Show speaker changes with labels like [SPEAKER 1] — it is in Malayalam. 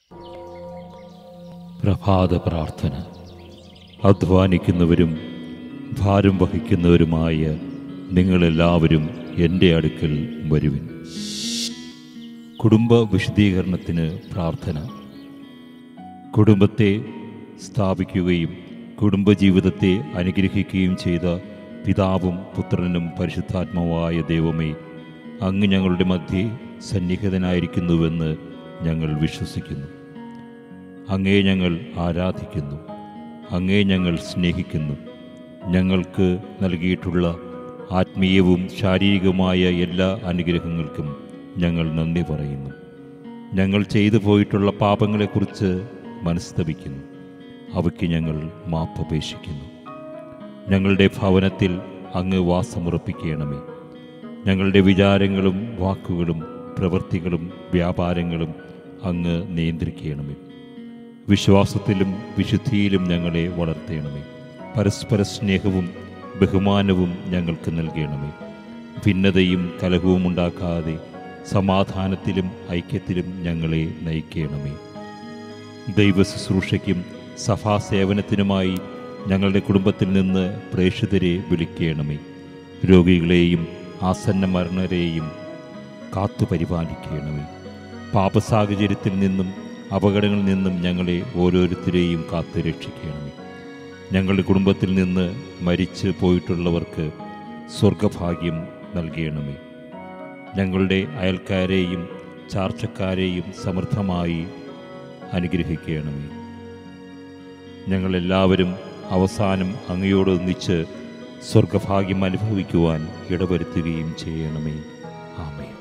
[SPEAKER 1] പ്രഭാത പ്രാർത്ഥന അധ്വാനിക്കുന്നവരും ഭാരം വഹിക്കുന്നവരുമായ നിങ്ങളെല്ലാവരും എൻ്റെ അടുക്കൽ വരുവിൻ കുടുംബ വിശദീകരണത്തിന് പ്രാർത്ഥന കുടുംബത്തെ സ്ഥാപിക്കുകയും കുടുംബജീവിതത്തെ അനുഗ്രഹിക്കുകയും ചെയ്ത പിതാവും പുത്രനും പരിശുദ്ധാത്മാവായ ദൈവമേ അങ്ങ് ഞങ്ങളുടെ മധ്യേ സന്നിഹിതനായിരിക്കുന്നുവെന്ന് ഞങ്ങൾ വിശ്വസിക്കുന്നു അങ്ങേ ഞങ്ങൾ ആരാധിക്കുന്നു അങ്ങേ ഞങ്ങൾ സ്നേഹിക്കുന്നു ഞങ്ങൾക്ക് നൽകിയിട്ടുള്ള ആത്മീയവും ശാരീരികവുമായ എല്ലാ അനുഗ്രഹങ്ങൾക്കും ഞങ്ങൾ നന്ദി പറയുന്നു ഞങ്ങൾ ചെയ്തു പോയിട്ടുള്ള പാപങ്ങളെക്കുറിച്ച് മനസ്തപിക്കുന്നു അവയ്ക്ക് ഞങ്ങൾ മാപ്പപേക്ഷിക്കുന്നു ഞങ്ങളുടെ ഭവനത്തിൽ അങ്ങ് വാസമുറപ്പിക്കണമേ ഞങ്ങളുടെ വിചാരങ്ങളും വാക്കുകളും പ്രവൃത്തികളും വ്യാപാരങ്ങളും അങ്ങ് നിയന്ത്രിക്കണമേ വിശ്വാസത്തിലും വിശുദ്ധിയിലും ഞങ്ങളെ വളർത്തണമേ പരസ്പര സ്നേഹവും ബഹുമാനവും ഞങ്ങൾക്ക് നൽകണമേ ഭിന്നതയും കലഹവും ഉണ്ടാക്കാതെ സമാധാനത്തിലും ഐക്യത്തിലും ഞങ്ങളെ നയിക്കണമേ ദൈവ ശുശ്രൂഷയ്ക്കും സഭാസേവനത്തിനുമായി ഞങ്ങളുടെ കുടുംബത്തിൽ നിന്ന് പ്രേക്ഷിതരെ വിളിക്കണമേ രോഗികളെയും ആസന്ന മരണരെയും കാത്തു പരിപാലിക്കണമേ പാപസാഹചര്യത്തിൽ നിന്നും അപകടങ്ങളിൽ നിന്നും ഞങ്ങളെ ഓരോരുത്തരെയും കാത്തു രക്ഷിക്കണമേ ഞങ്ങളുടെ കുടുംബത്തിൽ നിന്ന് മരിച്ചു പോയിട്ടുള്ളവർക്ക് സ്വർഗഭാഗ്യം നൽകണമേ ഞങ്ങളുടെ അയൽക്കാരെയും ചാർച്ചക്കാരെയും സമൃദ്ധമായി അനുഗ്രഹിക്കണമേ ഞങ്ങളെല്ലാവരും അവസാനം അങ്ങയോടൊന്നിച്ച് സ്വർഗഭാഗ്യം അനുഭവിക്കുവാൻ ഇടവരുത്തുകയും ചെയ്യണമേ ആമേൻ